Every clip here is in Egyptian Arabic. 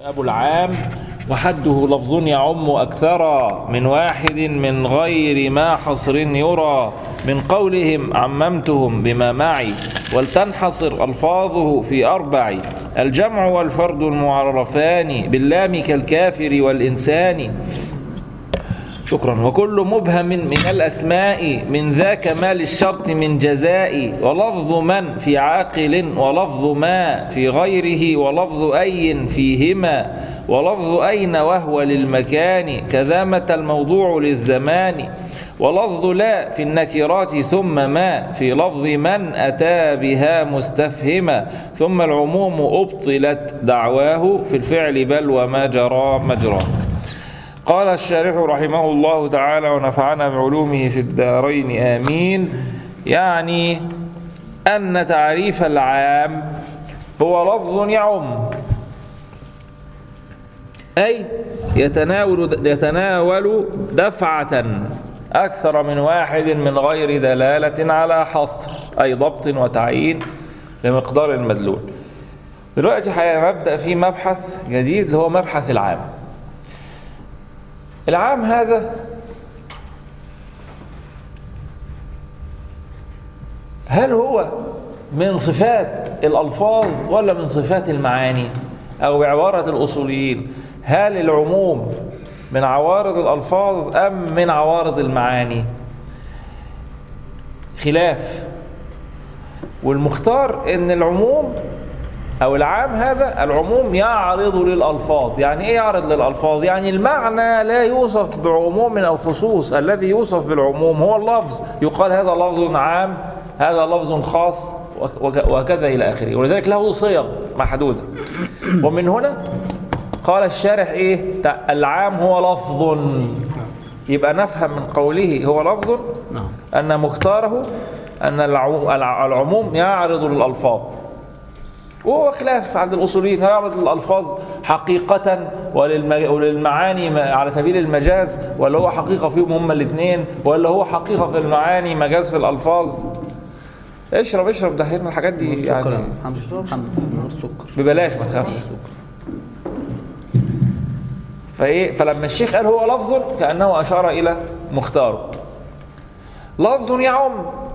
أبو العام وحده لفظ يعم أكثر من واحد من غير ما حصر يرى من قولهم عممتهم بما معي ولتنحصر ألفاظه في أربع الجمع والفرد المعرفان باللام كالكافر والإنسان شكرا وكل مبهم من الأسماء من ذاك ما للشرط من جزاء ولفظ من في عاقل ولفظ ما في غيره ولفظ أي فيهما ولفظ أين وهو للمكان كذا متى الموضوع للزمان ولفظ لا في النكرات ثم ما في لفظ من أتى بها مستفهما ثم العموم أبطلت دعواه في الفعل بل وما جرى مجراه قال الشارح رحمه الله تعالى ونفعنا بعلومه في الدارين آمين يعني أن تعريف العام هو لفظ يعم أي يتناول يتناول دفعة أكثر من واحد من غير دلالة على حصر أي ضبط وتعيين لمقدار المدلول دلوقتي هنبدأ في مبحث جديد اللي هو مبحث العام العام هذا هل هو من صفات الألفاظ ولا من صفات المعاني أو بعبارة الأصوليين هل العموم من عوارض الألفاظ أم من عوارض المعاني خلاف والمختار ان العموم او العام هذا العموم يعرض للالفاظ يعني ايه يعرض للالفاظ يعني المعنى لا يوصف بعموم او خصوص الذي يوصف بالعموم هو اللفظ يقال هذا لفظ عام هذا لفظ خاص وكذا الى اخره ولذلك له صيغ محدوده ومن هنا قال الشارح ايه العام هو لفظ يبقى نفهم من قوله هو لفظ ان مختاره ان العموم يعرض للالفاظ وهو خلاف عند الاصوليين يعرض الالفاظ حقيقه وللمعاني على سبيل المجاز ولا هو حقيقه فيهم هما الاثنين ولا هو حقيقه في المعاني مجاز في الالفاظ اشرب اشرب ده هنا الحاجات دي يعني الحمد سكر ببلاش ما تخافش فايه فلما الشيخ قال هو لفظ كانه اشار الى مختاره لفظ يعم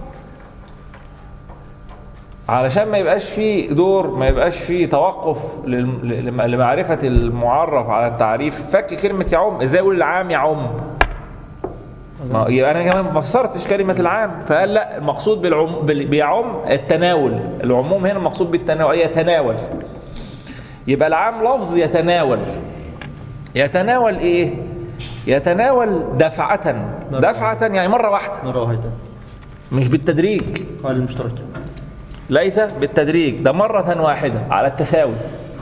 علشان ما يبقاش فيه دور ما يبقاش فيه توقف لمعرفة المعرف على التعريف فك كلمة يعم ازاي اقول العام يعم ما يبقى انا كمان ما فسرتش كلمة العام فقال لا المقصود بالعم بيعم التناول العموم هنا المقصود بالتناول يتناول يبقى العام لفظ يتناول يتناول ايه يتناول دفعة دفعة يعني مرة واحدة مرة واحدة مش بالتدريج قال المشترك ليس بالتدريج ده مرة واحدة على التساوي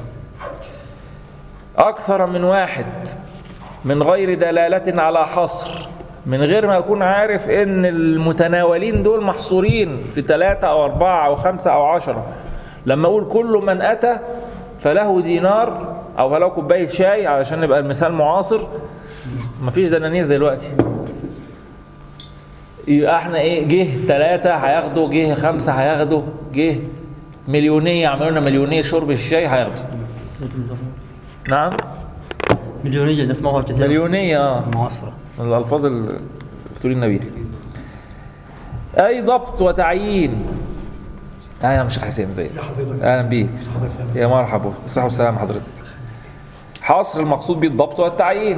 أكثر من واحد من غير دلالة على حصر من غير ما يكون عارف ان المتناولين دول محصورين في ثلاثة او اربعة او خمسة او عشرة لما اقول كل من اتى فله دينار او فله كوباية شاي علشان نبقى المثال معاصر مفيش دنانير دلوقتي يبقى احنا ايه جه ثلاثة هياخدوا جه خمسة هياخدوا جه مليونية عملوا لنا مليونية شرب الشاي هياخدوا نعم مليونية نسمعها كثير مليونية اه معاصرة من الألفاظ اللي بتقولين بيها أي ضبط وتعيين أهلا يا مش حسين زي أهلا بيك يا مرحبا بالصحة والسلامة حضرتك حصر المقصود به الضبط والتعيين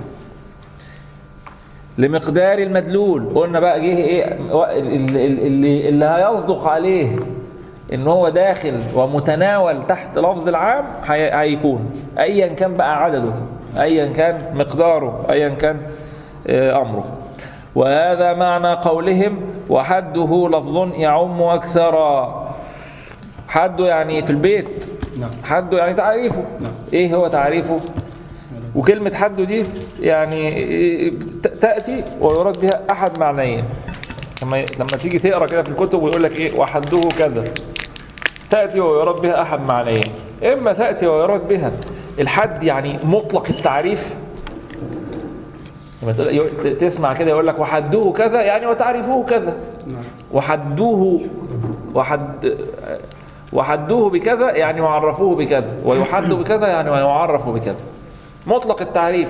لمقدار المدلول قلنا بقى جه ايه اللي, اللي هيصدق عليه ان هو داخل ومتناول تحت لفظ العام هيكون ايا كان بقى عدده ايا كان مقداره ايا كان امره وهذا معنى قولهم وحده لفظ يعم اكثر حده يعني في البيت حده يعني تعريفه ايه هو تعريفه وكلمة حده دي يعني تأتي ويراد بها أحد معنيين لما لما تيجي تقرا كده في الكتب ويقول لك ايه وحده كذا تأتي ويراد بها أحد معنيين إما تأتي ويراد بها الحد يعني مطلق التعريف تسمع كده يقول لك وحدوه كذا يعني وتعرفوه كذا وحدوه وحد وحدوه بكذا يعني وعرفوه بكذا ويحد بكذا يعني ويعرف بكذا مطلق التعريف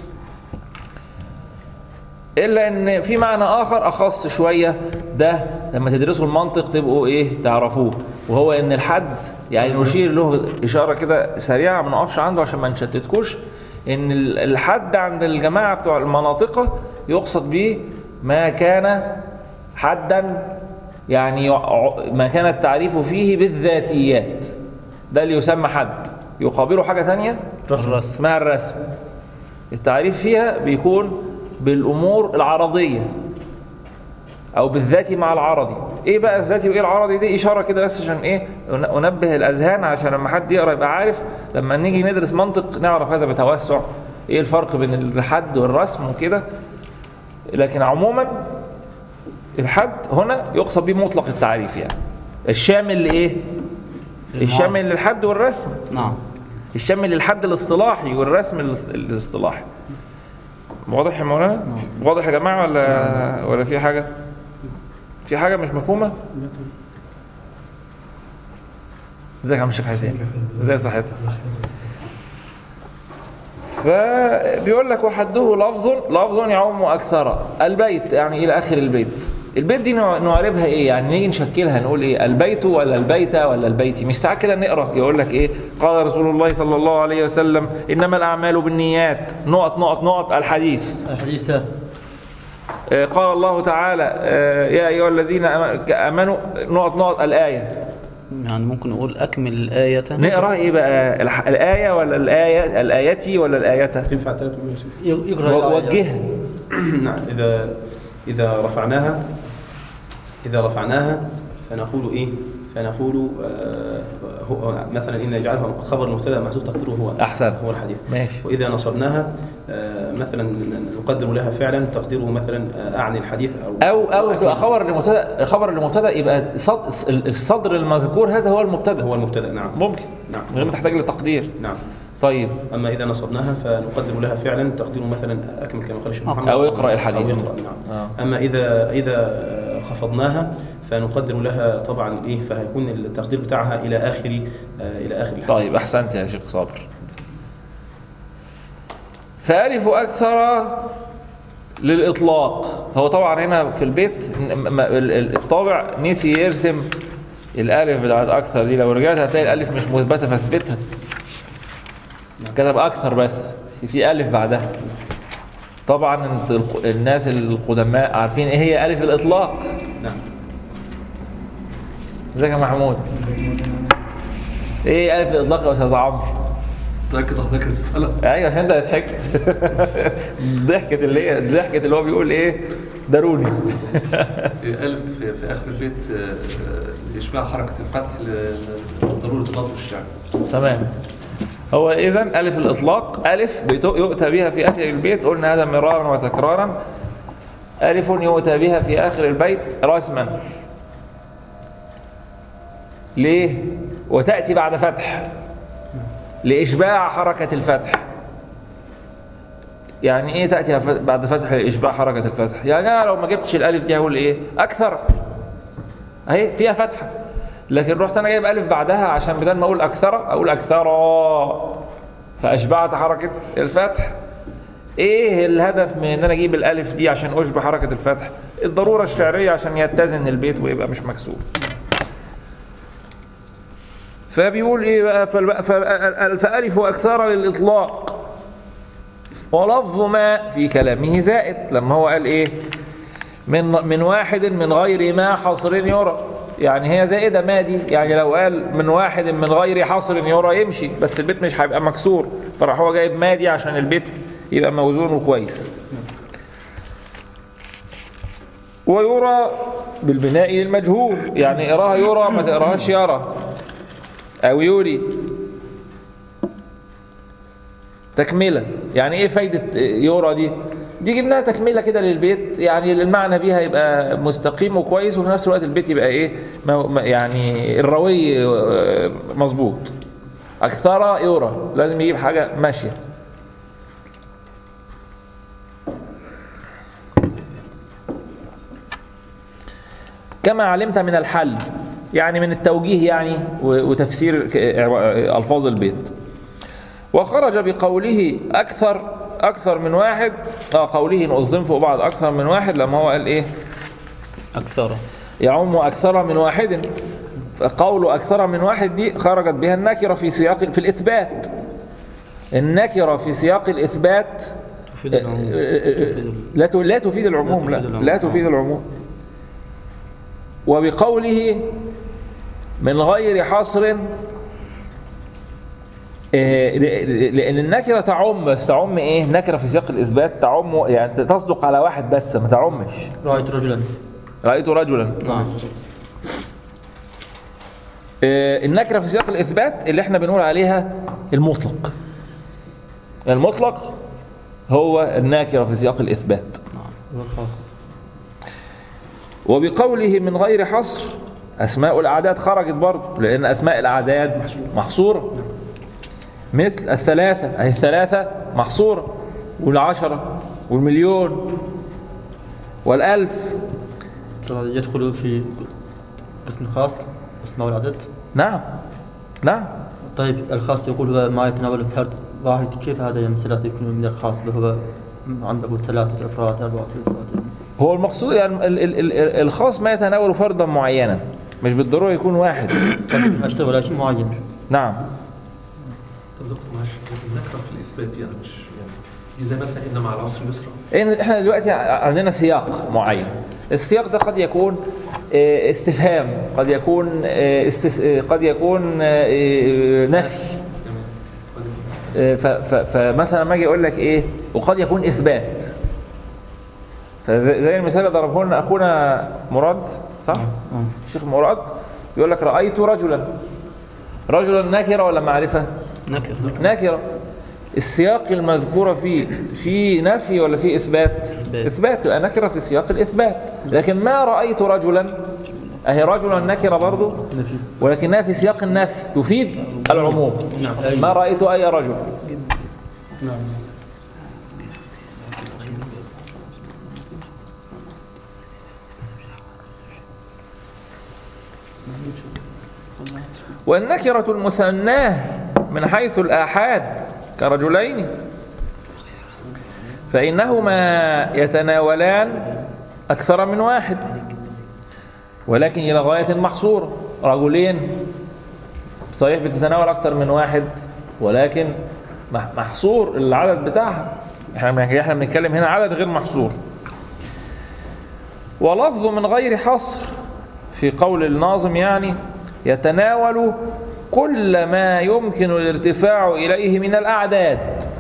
الا ان في معنى اخر اخص شويه ده لما تدرسوا المنطق تبقوا ايه تعرفوه وهو ان الحد يعني نشير له اشاره كده سريعه ما نقفش عنده عشان ما نشتتكوش ان ال- الحد عند الجماعه بتوع المناطق يقصد به ما كان حدا يعني يع- ما كان التعريف فيه بالذاتيات ده اللي يسمى حد يقابله حاجه ثانيه الرسم اسمها الرسم التعريف فيها بيكون بالامور العرضيه او بالذاتي مع العرضي ايه بقى الذاتي وايه العرضي دي اشاره كده بس عشان ايه أن- انبه الاذهان عشان لما حد يقرا يبقى عارف لما نيجي ندرس منطق نعرف هذا بتوسع ايه الفرق بين الحد والرسم وكده لكن عموما الحد هنا يقصد به مطلق التعريف يعني الشامل لايه الشامل للحد والرسم نعم الشامل للحد الاصطلاحي والرسم الاص- الاصطلاحي واضح يا مولانا واضح يا جماعه ولا ولا في حاجه في حاجه مش مفهومه ازيك يا عم الشيخ حسين ازاي صحتك فبيقول لك وحده لفظ لفظ يعم اكثر البيت يعني الى اخر البيت البيت دي نوع- نعربها ايه يعني نيجي نشكلها نقول ايه البيت ولا البيت ولا البيتي مش ساعات كده نقرا يقول لك ايه قال رسول الله صلى الله عليه وسلم انما الاعمال بالنيات نقط نقط نقط الحديث الحديثة آه، قال الله تعالى آه، يا ايها الذين آمنوا- امنوا نقط نقط الايه يعني ممكن نقول أكمل الآية نقرا ايه بقى الح- الايه ولا الايه الايتي ولا الايه تنفع ثلاث يوسف يقرأ الآية. وجهها نعم إذا إذا رفعناها إذا رفعناها فنقول إيه؟ فنقول آه هو مثلا إن نجعلها خبر المبتدأ محذوف تقديره هو أحسن. هو الحديث ماشي وإذا نصبناها آه مثلا نقدر لها فعلا تقديره مثلا آه أعني الحديث أو او او تبقى خبر لمبتدا خبر لمبتدا يبقى صد الصدر المذكور هذا هو المبتدا هو المبتدأ نعم ممكن نعم. من غير ما تحتاج لتقدير نعم طيب أما إذا نصبناها فنقدر لها فعلا تقديره مثلا أكمل كما قال الشيخ محمد أو اقرأ الحديث. أو يقرأ نعم آه. أما إذا إذا خفضناها فنقدر لها طبعا إيه فهيكون التقدير بتاعها إلى آخر آه، إلى آخر الحديث طيب احسنت يا شيخ صابر فالف اكثر للاطلاق هو طبعا هنا في البيت م- م- ال- ال- الطابع نسي يرسم الالف بتاعت اكثر دي لو رجعت هتلاقي الالف مش مثبته فاثبتها كتب اكثر بس في الف بعدها طبعا انت الق- الناس القدماء عارفين ايه هي الف الاطلاق نعم ازيك يا محمود ايه الف الاطلاق يا استاذ عمرو متأكد حضرتك هتتسأل ايوه عشان انت ضحكت ضحكت اللي هي ضحكت اللي هو بيقول ايه داروني ألف في آخر البيت آه، يشبه حركة الفتح لضرورة نظم الشعر تمام هو اذا الف الاطلاق الف بيتو- يؤتى بها في اخر البيت قلنا هذا مرارا وتكرارا الف يؤتى بها في اخر البيت رسما ليه وتاتي بعد فتح لاشباع حركه الفتح يعني ايه تاتي ف- بعد فتح لاشباع حركه الفتح يعني انا لو ما جبتش الالف دي هقول ايه اكثر اهي فيها فتحه لكن رحت انا جايب الف بعدها عشان بدل ما اقول اكثر اقول اكثر فاشبعت حركه الفتح ايه الهدف من ان انا اجيب الالف دي عشان اشبه حركه الفتح الضروره الشعريه عشان يتزن البيت ويبقى مش مكسور فبيقول ايه بقى فالب- فال- فالف اكثر للاطلاق ولفظ ما في كلامه زائد لما هو قال ايه من من واحد من غير ما حصر يرى يعني هي زائده ما دي يعني لو قال من واحد من غير حصر يرى يمشي بس البيت مش هيبقى مكسور فراح هو جايب ما دي عشان البيت يبقى موزون وكويس ويرى بالبناء للمجهول يعني اقراها يرى ما تقراهاش يرى او يوري تكملة يعني ايه فايدة يورا دي دي جبناها تكملة كده للبيت يعني المعنى بيها يبقى مستقيم وكويس وفي نفس الوقت البيت يبقى ايه ما- ما- يعني الروي آه، مظبوط اكثر يورا لازم يجيب حاجة ماشية كما علمت من الحل يعني من التوجيه يعني و- وتفسير ك- الفاظ البيت وخرج بقوله اكثر اكثر من واحد اه قوله نقطتين فوق بعض اكثر من واحد لما هو قال ايه أكثر يعم أكثر من واحد قول أكثر من واحد دي خرجت بها النكرة في سياق في الإثبات النكرة في سياق الإثبات تفيد العموم تفيد لا ت- لا تفيد العموم لا تفيد العموم. لا تفيد العموم وبقوله من غير حصر إيه، ل- لأن النكرة تعم بس تعم إيه؟ نكرة في سياق الإثبات تعم يعني تصدق على واحد بس ما تعمش رأيت رجلا رأيت رجلا نعم آه، النكرة في سياق الإثبات اللي احنا بنقول عليها المطلق المطلق هو الناكرة في سياق الإثبات والخاص وبقوله من غير حصر أسماء الأعداد خرجت برضه لأن أسماء الأعداد محصورة مثل الثلاثة أي الثلاثة محصورة والعشرة والمليون والألف طبعا يدخل في اسم خاص اسماء العدد نعم نعم طيب الخاص يقول هو ما يتناول فرد واحد كيف هذا يمثل يكون من الخاص اللي هو عنده ثلاثة أفراد أربعة أفراد هو المقصود يعني ال- ال- ال- الخاص ما يتناول فردا معينا مش بالضرورة يكون واحد أشتغل ولكن معين نعم طب دكتور معلش النكره في الاثبات يعني مش يعني دي زي مثلا ان مع العصر يسرا إن احنا دلوقتي عندنا سياق معين السياق ده قد يكون آه، استفهام قد يكون آه، استف... آه، قد يكون آه، آه، نفي تمام آه، ف... ف... فمثلا لما اجي اقول لك ايه وقد يكون اثبات فزي زي المثال اللي ضربه لنا اخونا مراد صح؟ الشيخ مراد يقول لك رايت رجلا رجلا نكره ولا معرفه؟ نكر نكرة السياق المذكورة فيه في نفي ولا في إثبات؟ إثبات. إثبات تبقى نكرة في سياق الإثبات لكن ما رأيت رجلا أهي رجلا نكرة برضو نفي ولكنها في سياق النفي تفيد العموم ما رأيت أي رجل نعم والنكرة المثناه من حيث الآحاد كرجلين فإنهما يتناولان أكثر من واحد ولكن إلى غاية محصورة رجلين صحيح بتتناول أكثر من واحد ولكن مح- محصور العدد بتاعها احنا بن- احنا بنتكلم هنا عدد غير محصور ولفظ من غير حصر في قول الناظم يعني يتناول كل ما يمكن الارتفاع إليه من الأعداد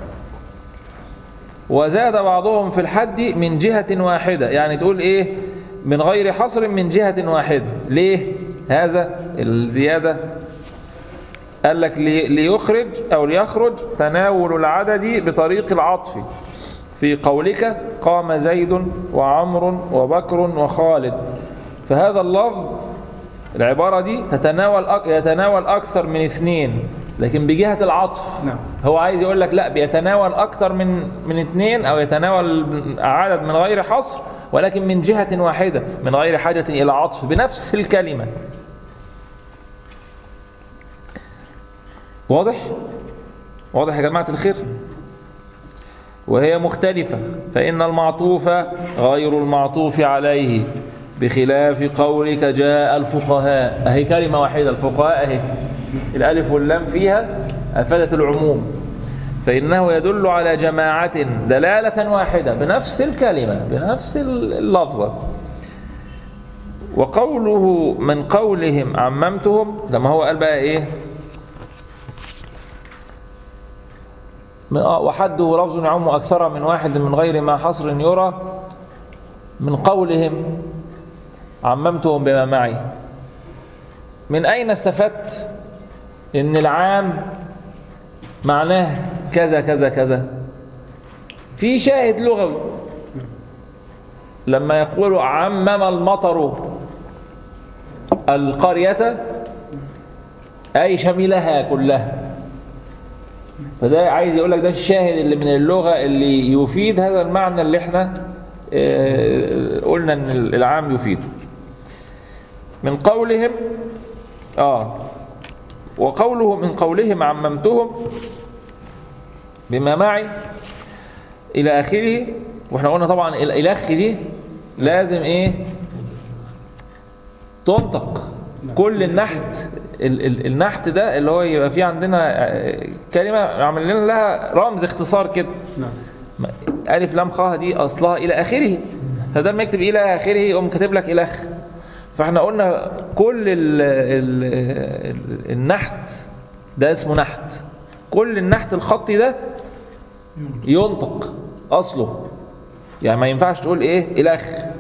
وزاد بعضهم في الحد من جهة واحدة يعني تقول إيه من غير حصر من جهة واحدة ليه هذا الزيادة قال لك لي- ليخرج أو ليخرج تناول العدد بطريق العطف في قولك قام زيد وعمر وبكر وخالد فهذا اللفظ العبارة دي تتناول أك... يتناول أكثر من اثنين لكن بجهة العطف نعم. هو عايز يقول لك لا بيتناول أكثر من من اثنين أو يتناول عدد من غير حصر ولكن من جهة واحدة من غير حاجة إلى عطف بنفس الكلمة واضح؟ واضح يا جماعة الخير؟ وهي مختلفة فإن المعطوف غير المعطوف عليه بخلاف قولك جاء الفقهاء أهي كلمة واحدة الفقهاء أهي الألف واللام فيها أفادت العموم فإنه يدل على جماعة دلالة واحدة بنفس الكلمة بنفس اللفظة وقوله من قولهم عممتهم لما هو قال بقى إيه من- آه، وحده لفظ يعم أكثر من واحد من غير ما حصر يرى من قولهم عممتهم بما معي من أين استفدت إن العام معناه كذا كذا كذا في شاهد لغوي لما يقول عمم المطر القرية أي شملها كلها فده عايز يقول لك ده الشاهد اللي من اللغة اللي يفيد هذا المعنى اللي احنا آه، قلنا ان العام يفيده من قولهم اه وقوله من قولهم عممتهم بما معي الى اخره واحنا قلنا طبعا ال- الاخ دي لازم ايه تنطق كل النحت ال ال النحت ده اللي هو يبقى فيه عندنا آه، كلمه عاملين لها رمز اختصار كده نعم م- الف لام خ دي اصلها الى اخره فده لما يكتب الى اخره يقوم كاتب لك الخ فاحنا قلنا كل ال ال ال النحت ده اسمه نحت كل النحت الخطي ده ينطق اصله يعني ما ينفعش تقول ايه الخ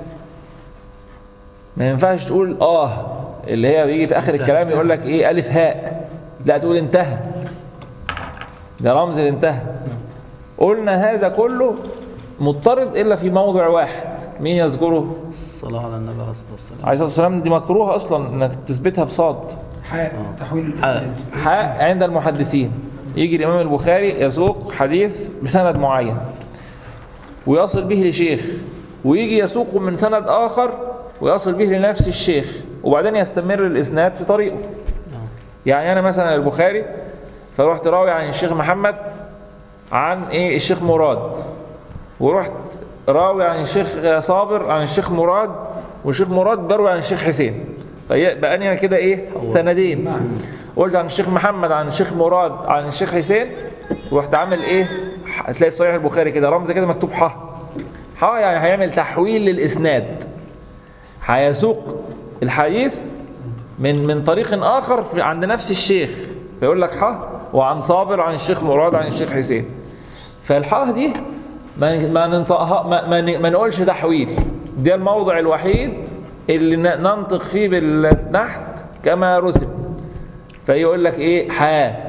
ما ينفعش تقول اه اللي هي بيجي في اخر الكلام يقول لك ايه الف هاء لا تقول انتهى ده رمز الانتهى قلنا هذا كله مضطرد الا في موضع واحد مين يذكره الصلاة على النبي عليه الصلاة والسلام عليه الصلاه والسلام دي مكروهه اصلا انك تثبتها بصاد حاء تحويل حاء. الإسناد حاء عند المحدثين يجي الامام البخاري يسوق حديث بسند معين ويصل به لشيخ ويجي يسوقه من سند اخر ويصل به لنفس الشيخ وبعدين يستمر الاسناد في طريقه يعني انا مثلا البخاري فرحت راوي عن الشيخ محمد عن ايه الشيخ مراد ورحت راوي عن الشيخ صابر عن الشيخ مراد والشيخ مراد بروي عن الشيخ حسين فيبقى انا كده ايه سندين قلت عن الشيخ محمد عن الشيخ مراد عن الشيخ حسين ورحت عامل ايه هتلاقي في صحيح البخاري كده رمز كده مكتوب ح ح يعني هيعمل تحويل للاسناد هيسوق الحديث من من طريق اخر في عند نفس الشيخ فيقول لك ح وعن صابر عن الشيخ مراد عن الشيخ حسين فالحاء دي ما ما ننطقها ما, ما, ن- ما نقولش تحويل ده الموضع الوحيد اللي ن- ننطق فيه بالنحت كما رسم فيقول لك ايه حاء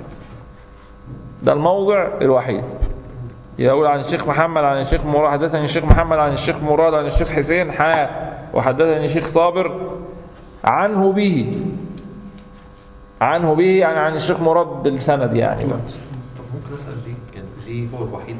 ده الموضع الوحيد يقول عن الشيخ محمد عن الشيخ مراد حدثني الشيخ محمد عن الشيخ مراد عن الشيخ حسين حاء وحدثني الشيخ صابر عنه به عنه به يعني عن الشيخ مراد بالسند يعني طب ممكن اسال ليه يعني ليه هو الوحيد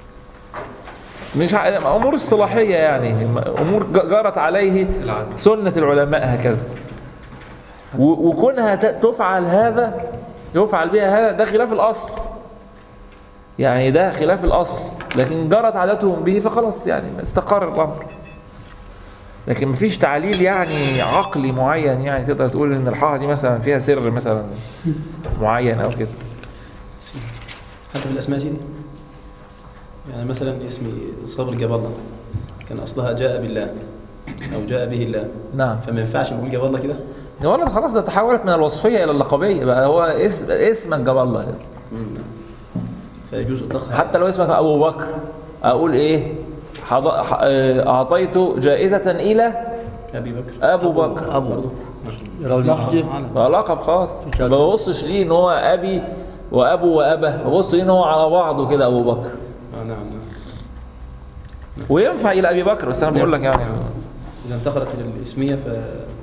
مش ع- امور اصطلاحيه يعني امور ج- جرت عليه العادة. سنه العلماء هكذا و- وكونها ت- تفعل هذا يفعل بها هذا ده خلاف الاصل يعني ده خلاف الاصل لكن جرت عادتهم به فخلاص يعني استقر الامر لكن مفيش تعليل يعني عقلي معين يعني تقدر تقول ان الحاء دي مثلا فيها سر مثلا معين او كده حتى في الاسماء سيدي يعني مثلا اسمي صبر جاب الله كان اصلها جاء بالله او جاء به الله نعم فما ينفعش نقول جاب الله كده يا ولد خلاص ده تحولت من الوصفيه الى اللقبيه بقى هو اسم اسمك جاب الله كده. فيجوز اطلاقها حتى لو اسمك ابو بكر اقول ايه حض... ح- آه، اعطيت جائزه الى ابي بكر ابو بكر أبو راوي بقى لقب خاص ما ببصش ليه ان هو ابي وابو وابا ببص ليه ان هو على بعضه كده ابو بكر آه نعم نعم وينفع الى ابي بكر بس انا بقول لك يعني اذا انتقلت الى الاسميه ف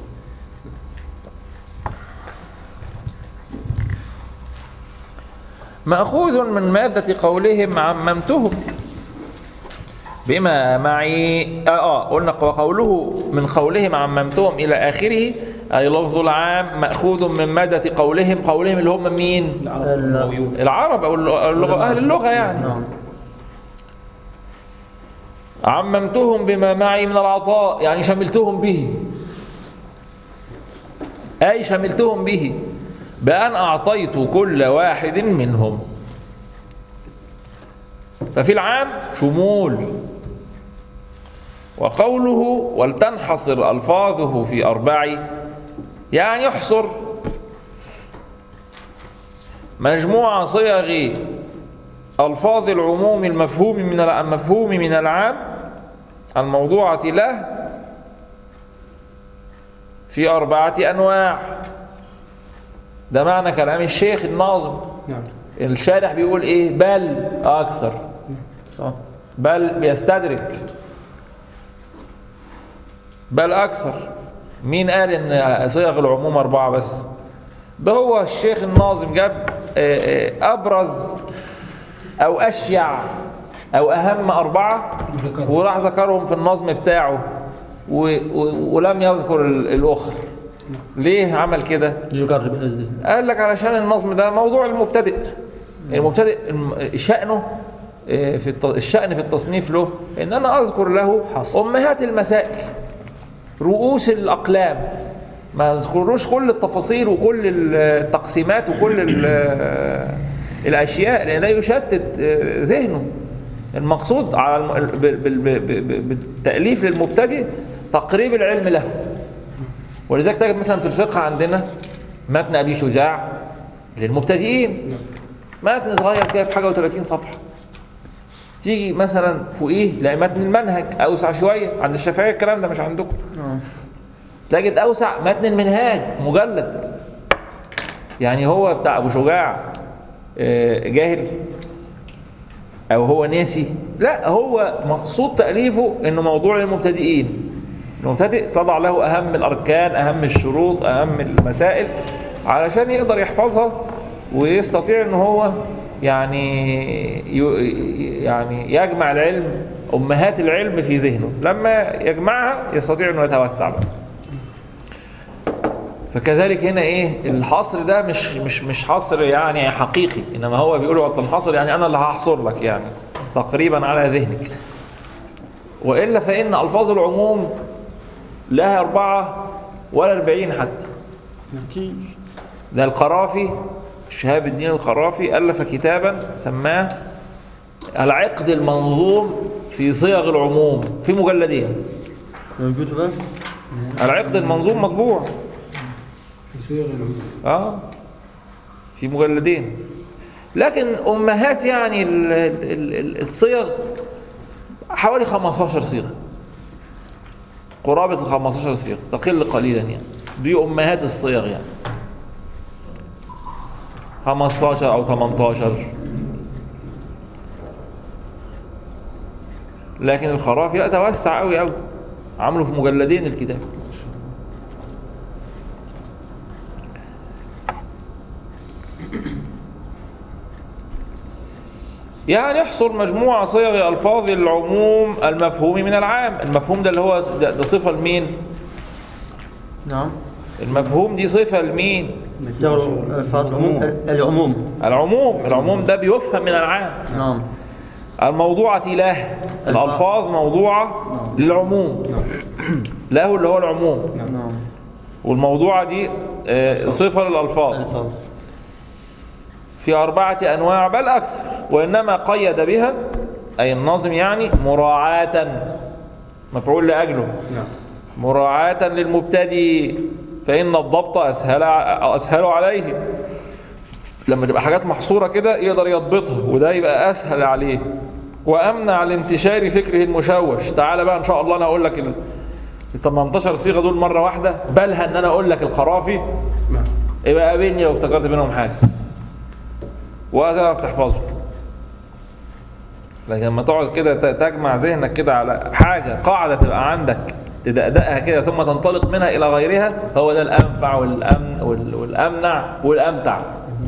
مأخوذ من مادة قولهم عممتهم بما معي آه, آه قلنا وقوله من قولهم عممتهم إلى آخره أي لفظ العام مأخوذ من مادة قولهم قولهم اللي هم مين العرب ال- النبويون العرب أو اللغة أهل اللغة يعني نعم عممتهم بما معي من العطاء يعني شملتهم به أي شملتهم به بأن أعطيت كل واحد منهم ففي العام شمول وقوله ولتنحصر ألفاظه في أربع يعني يحصر مجموعة صيغ ألفاظ العموم المفهوم من المفهوم من العام الموضوعة له في أربعة أنواع ده معنى كلام الشيخ الناظم نعم الشارح بيقول إيه بل أكثر صح بل بيستدرك بل أكثر مين قال إن صيغ العموم أربعة بس ده هو الشيخ الناظم جاب آه، آه، أبرز أو أشيع أو أهم أربعة وراح ذكرهم في النظم بتاعه و و ولم يذكر ال- الأخر ليه عمل كده ليقرب إلى الذهن قال لك علشان النظم ده موضوع المبتدئ المبتدئ الم- شأنه آه، في الت- الشأن في التصنيف له ان انا اذكر له امهات المسائل رؤوس الاقلام ما اذكروش كل التفاصيل وكل التقسيمات وكل ال- الاشياء لان ده يشتت آه، ذهنه المقصود على الم- بال- بال- بال- بال- بالتاليف للمبتدئ تقريب العلم له ولذلك تجد مثلا في الفقه عندنا متن ابي شجاع للمبتدئين متن صغير كده في حاجه و30 صفحه تيجي مثلا فوقيه تلاقي متن المنهج اوسع شويه عند الشافعيه الكلام ده مش عندكم نعم تجد اوسع متن المنهاج مجلد يعني هو بتاع ابو شجاع آه، جاهل او هو ناسي لا هو مقصود تاليفه انه موضوع للمبتدئين المبتدئ تضع له اهم الاركان اهم الشروط اهم المسائل علشان يقدر يحفظها ويستطيع ان هو يعني ي- يعني يجمع العلم امهات العلم في ذهنه لما يجمعها يستطيع انه يتوسع بقى فكذلك هنا ايه الحصر ده مش مش مش حصر يعني حقيقي انما هو بيقولوا وقت الحصر يعني انا اللي هحصر لك يعني تقريبا على ذهنك والا فان الفاظ العموم لها اربعه ولا اربعين حتى ده القرافي شهاب الدين القرافي الف كتابا سماه العقد المنظوم في صيغ العموم في مجلدين موجود بقى العقد المنظوم مطبوع اه في مجلدين لكن امهات يعني ال- ال- ال- الصيغ حوالي 15 صيغه قرابه ال 15 صيغه تقل قليلا يعني دي امهات الصيغ يعني 15 او 18 لكن الخرافي لا توسع قوي قوي عملوا في مجلدين الكتاب يعني يحصر مجموعة صيغ ألفاظ العموم المفهوم من العام المفهوم ده اللي هو ده, ده صفة لمين نعم المفهوم دي صفة لمين صيغ الألفاظ العموم العموم العموم العموم ده بيفهم من العام نعم الموضوعة له الألفاظ موضوعة للعموم له اللي هو العموم نعم والموضوعة دي آه، صفة للألفاظ الألفاظ في أربعة أنواع بل أكثر وإنما قيد بها أي النظم يعني مراعاة مفعول لأجله نعم مراعاة للمبتدئ فإن الضبط أسهل أسهل عليه لما تبقى حاجات محصورة كده يقدر يضبطها وده يبقى أسهل عليه وأمنع لانتشار فكره المشوش تعالى بقى إن شاء الله أنا أقول لك ال ال 18 صيغة دول مرة واحدة بلها إن أنا أقول لك القرافي نعم يبقى قابلني لو افتكرت منهم حاجة وهتعرف تحفظه لكن لما تقعد كده ت- تجمع ذهنك كده على حاجة قاعدة تبقى عندك تدقدقها كده ثم تنطلق منها إلى غيرها هو ده الأنفع والأمن وال- والأمنع والأمتع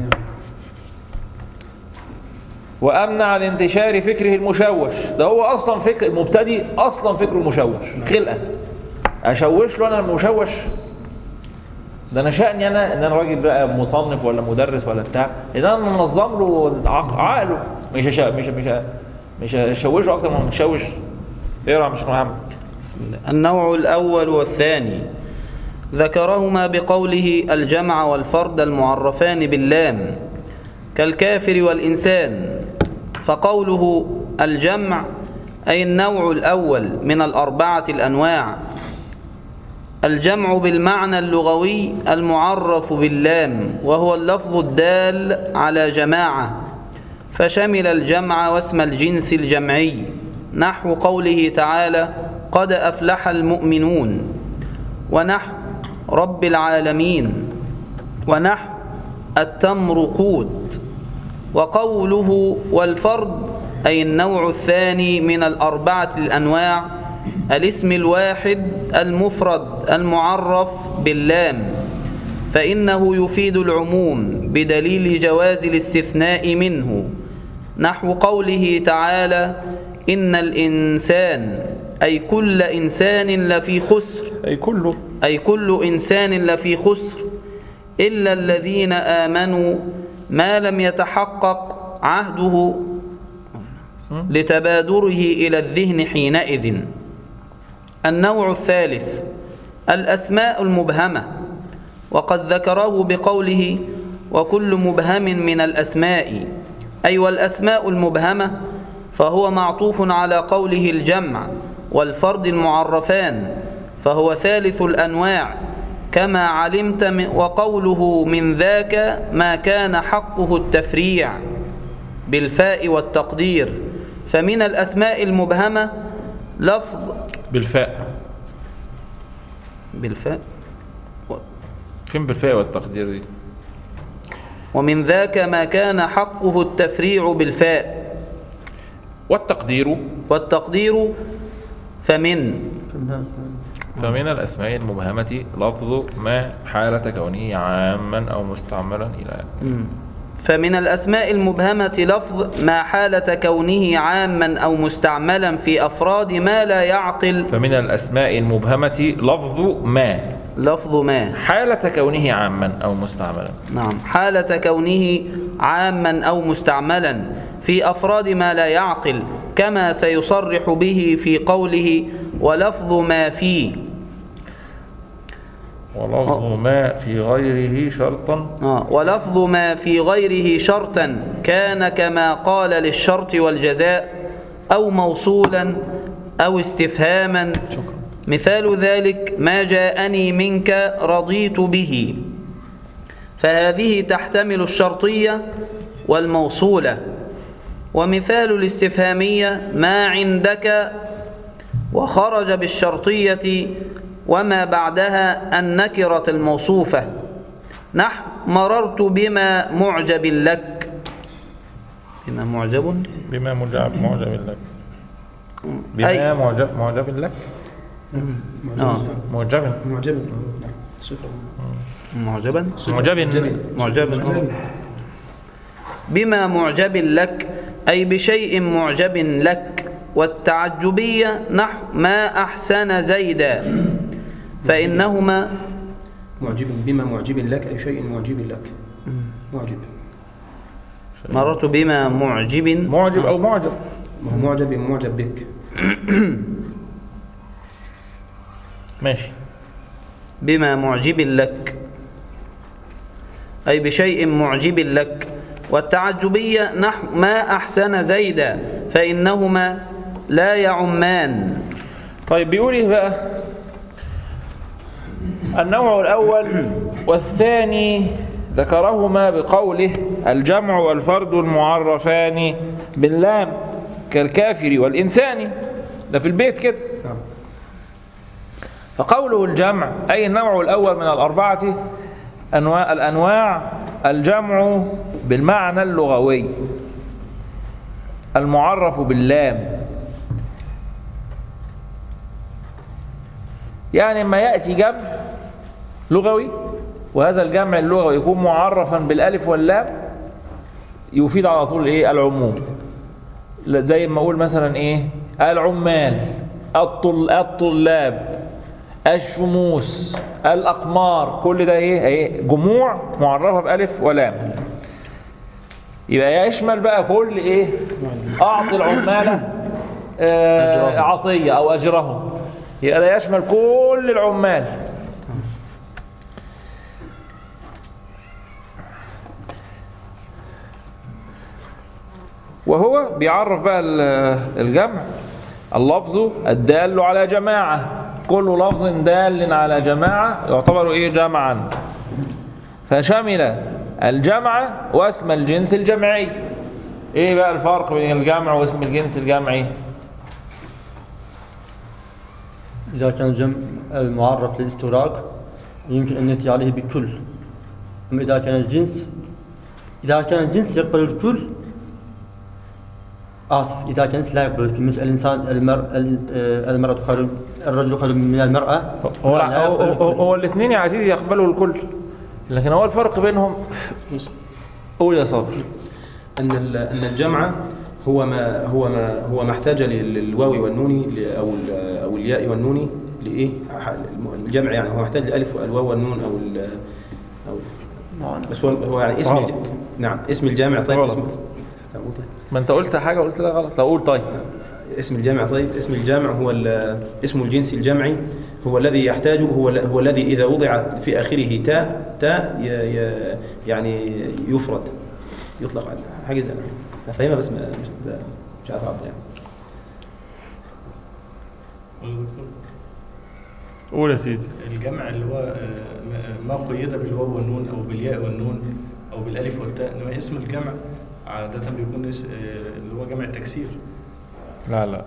وأمنع لانتشار فكره المشوش ده هو أصلا فكر المبتدئ أصلا فكره مشوش خلقا أشوش له أنا المشوش ده انا شأني انا ان انا راجل بقى مصنف ولا مدرس ولا بتاع ان انا منظم له عق- عقله مش هش... مش مش مش هشوشه اكتر ما متشوش اقرا يا مش محمد بسم الله. النوع الأول والثاني ذكرهما بقوله الجمع والفرد المعرفان باللام كالكافر والإنسان فقوله الجمع أي النوع الأول من الأربعة الأنواع الجمع بالمعنى اللغوي المعرف باللام وهو اللفظ الدال على جماعة فشمل الجمع واسم الجنس الجمعي نحو قوله تعالى قد أفلح المؤمنون ونحو رب العالمين ونحو التمر قوت وقوله والفرد أي النوع الثاني من الأربعة الأنواع الاسم الواحد المفرد المعرف باللام فإنه يفيد العموم بدليل جواز الاستثناء منه نحو قوله تعالى إن الإنسان أي كل إنسان لفي خسر أي كله أي كل إنسان لفي خسر إلا الذين آمنوا ما لم يتحقق عهده لتبادره إلى الذهن حينئذ النوع الثالث الأسماء المبهمة وقد ذكره بقوله وكل مبهم من الأسماء أي والأسماء المبهمة فهو معطوف على قوله الجمع والفرد المعرفان فهو ثالث الأنواع كما علمت من- وقوله من ذاك ما كان حقه التفريع بالفاء والتقدير فمن الأسماء المبهمة لفظ بالفاء بالفاء فين بالفاء والتقدير دي ومن ذاك ما كان حقه التفريع بالفاء والتقدير والتقدير فمن فمن الأسماء المبهمة لفظ ما حالة كونه عاما أو مستعملا إلى آخره. فمن الأسماء المبهمة لفظ ما حالة كونه عاما أو مستعملا في أفراد ما لا يعقل فمن الأسماء المبهمة لفظ ما لفظ ما حالة كونه عاما أو مستعملا نعم حالة كونه عاما أو مستعملا في أفراد ما لا يعقل كما سيصرح به في قوله ولفظ ما فيه ولفظ ما في غيره شرطا آه، ولفظ ما في غيره شرطا كان كما قال للشرط والجزاء أو موصولا أو استفهاما مثال ذلك ما جاءني منك رضيت به فهذه تحتمل الشرطية والموصولة ومثال الاستفهامية ما عندك وخرج بالشرطية وما بعدها النكرة الموصوفة نحو مررت بما معجب لك بما معجب بما معجب معجب لك بما أي. معجب معجب لك آه. معجب معجب صفة معجبا معجب معجب آه. بما معجب لك أي بشيء معجب لك والتعجبية نحو ما أحسن زيدا فإنهما معجب بما معجب لك أي شيء معجب لك معجب مررت بما معجب معجب أو معجب ما هو معجب معجب بك ماشي بما معجب لك أي بشيء معجب لك والتعجبية نحو ما أحسن زيدا فإنهما لا يعمان طيب بيقول ايه بقى النوع الأول والثاني ذكرهما بقوله الجمع والفرد المعرفان باللام كالكافر والإنسان ده في البيت كده نعم فقوله الجمع أي النوع الأول من الأربعة أنواع الأنواع الجمع بالمعنى اللغوي المعرف باللام يعني ما يأتي جمع لغوي وهذا الجمع اللغوي يكون معرفا بالألف واللام يفيد على طول ايه العموم لا- زي ما اقول مثلا ايه العمال الطل الطلاب الشموس الاقمار كل ده ايه ايه جموع معرفه بالف ولام يبقى يشمل بقى كل ايه اعطي العمال آه عطيه او اجرهم يبقى ده يشمل كل العمال وهو بيعرف بقى ال- الجمع اللفظ الدال على جماعة كل لفظ دال على جماعة يعتبر ايه جمعا فشمل الجمع واسم الجنس الجمعي ايه بقى الفرق بين الجمع واسم الجنس الجمعي إذا كان الجمع المعرف للاستغراق يمكن أن يأتي عليه بكل أما إذا كان الجنس إذا كان الجنس يقبل الكل آسف إذا كان الجنس لا يقبل الكل مثل الإنسان المر... ال- آه، المرأة خير الرجل خير من المرأة هو لا هو, يقبل هو, الكل. هو الاثنين يا عزيزي يقبلوا الكل لكن هو الفرق بينهم قول يا صابر أن ال- أن الجمع هو ما هو ما هو ما احتاج لل- للواو والنون ل- او ال- او الياء والنون لايه ح- الجمع يعني هو محتاج للالف والواو والنون او ال- او نعم. بس هو هو يعني اسم غلط. الج... نعم اسم الجامع طيب غلط. اسم طيب، قول طيب. ما انت قلت حاجه قلت لا غلط طب قول طيب اسم الجامع طيب اسم الجامع هو ال- اسم الجنس الجمعي هو الذي يحتاج هو ال- هو الذي اذا وضعت في اخره تاء تاء ي- ي- يعني يفرد يطلق على حاجه زي انا فاهمها بس ما- مش مش عارف اعبر يعني قول يا سيدي الجمع اللي هو آه، ما قيد بالواو والنون او بالياء والنون او بالالف والتاء انما اسم الجمع عادة بيكون اس- آه، اللي هو جمع التكسير لا لا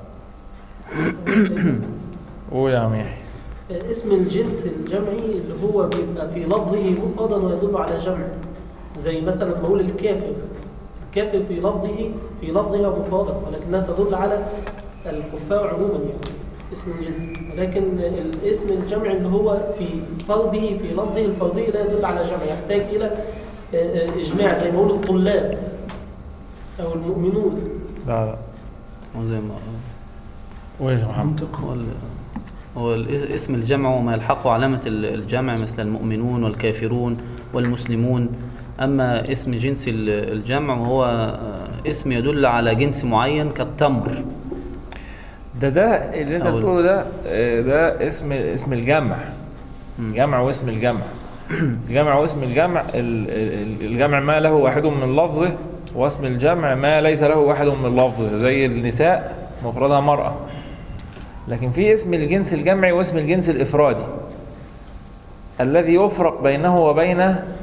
قول يا عم يحيى اسم الجنس الجمعي اللي هو بيبقى في لفظه مفردا ويدل على جمع زي مثلا بقول الكافر الكافر في لفظه في لفظها مفردا ولكنها تدل على الكفار عموما يعني اسم الجنس ولكن الاسم الجمعي اللي هو في فرده في لفظه الفردي لا يدل على جمع يحتاج الى آه، آه، اجماع زي ما بقول الطلاب او المؤمنون لا لا وزي ما قول يا محمد هو ال- هو ال- اسم الجمع وما يلحقه علامة ال- الجمع مثل المؤمنون والكافرون والمسلمون أما اسم جنس ال- الجمع وهو آه، اسم يدل على جنس معين كالتمر ده ده اللي انت أول. بتقوله ده آه، ده اسم اسم الجمع جمع واسم الجمع الجمع واسم الجمع ال- ال- الجمع ما له واحد من لفظه واسم الجمع ما ليس له واحد من لفظه زي النساء مفردها مرأة لكن في اسم الجنس الجمعي واسم الجنس الإفرادي الذي يفرق بينه وبين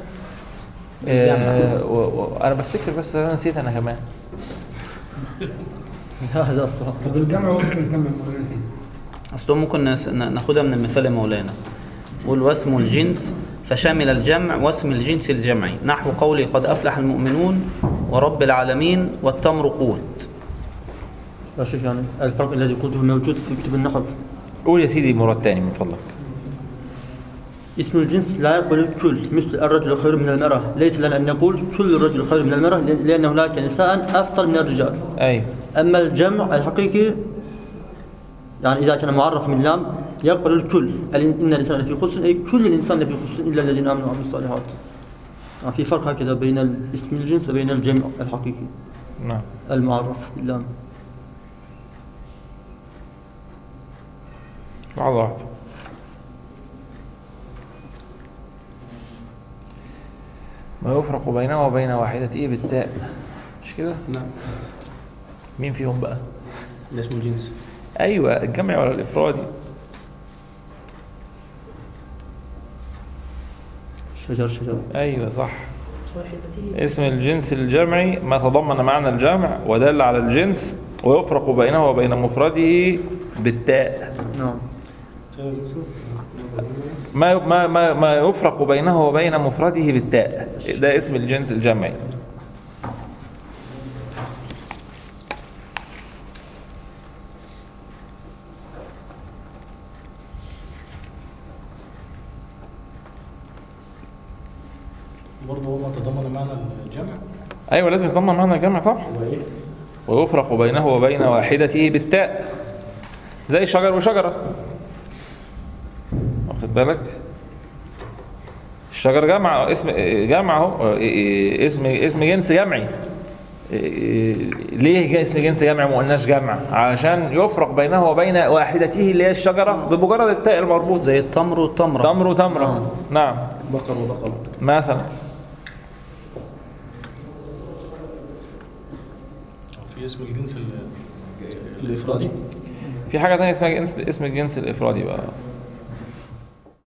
آه و- و- انا بفتكر بس انا نسيت انا كمان هذا اصلا طب الجمع واسم الجمع مولانا فين؟ أصلا ممكن نس- ن- ناخدها من المثال يا مولانا قول واسم الجنس فشمل الجمع واسم الجنس الجمعي نحو قولي قد أفلح المؤمنون ورب العالمين والتمر قوت يا شيخ يعني الفرق الذي قلته موجود في كتب النحو قول يا سيدي مراد تاني من فضلك اسم الجنس لا يقبل الكل مثل الرجل خير من المرأة ليس لنا أن نقول كل الرجل خير من المرأة لأن- لأن هناك نساء أفضل من الرجال ايوه أما الجمع الحقيقي يعني إذا كان معرف من لام يقبل الكل ال- إن الإنسان في خسر أي كل الإنسان في خسر إلا الذين آمنوا وعملوا الصالحات يعني في فرق هكذا بين اسم الجنس وبين الجمع الحقيقي نعم المعرف باللام لحظة واحدة ما يفرق بينه وبين واحدته بالتاء مش كده؟ نعم مين فيهم بقى؟ ده اسمه الجنس ايوه الجمع ولا الافرادي؟ شجر شجر ايوه صح واحدته اسم الجنس الجمعي ما تضمن معنى الجمع ودل على الجنس ويفرق بينه وبين مفرده بالتاء نعم ما ما ما ما يفرق بينه وبين مفرده بالتاء ده اسم الجنس الجمعي برضه هو ما تضمن معنى الجمع ايوه لازم يتضمن معنى الجمع طبعا هو ايه؟ ويفرق بينه وبين واحدته بالتاء زي شجر وشجرة واخد بالك الشجر جمع اسم جمع اهو اسم اسم جنس جمعي ليه اسم جنس جمعي ما قلناش جمع عشان يفرق بينه وبين واحدته اللي هي الشجرة بمجرد التاء المربوط زي التمر والتمرة تمر وتمرة نعم بقر وبقر مثلا في اسم الجنس ال- الإفرادي في حاجة تانية اسمها جنس اسم الجنس الإفرادي بقى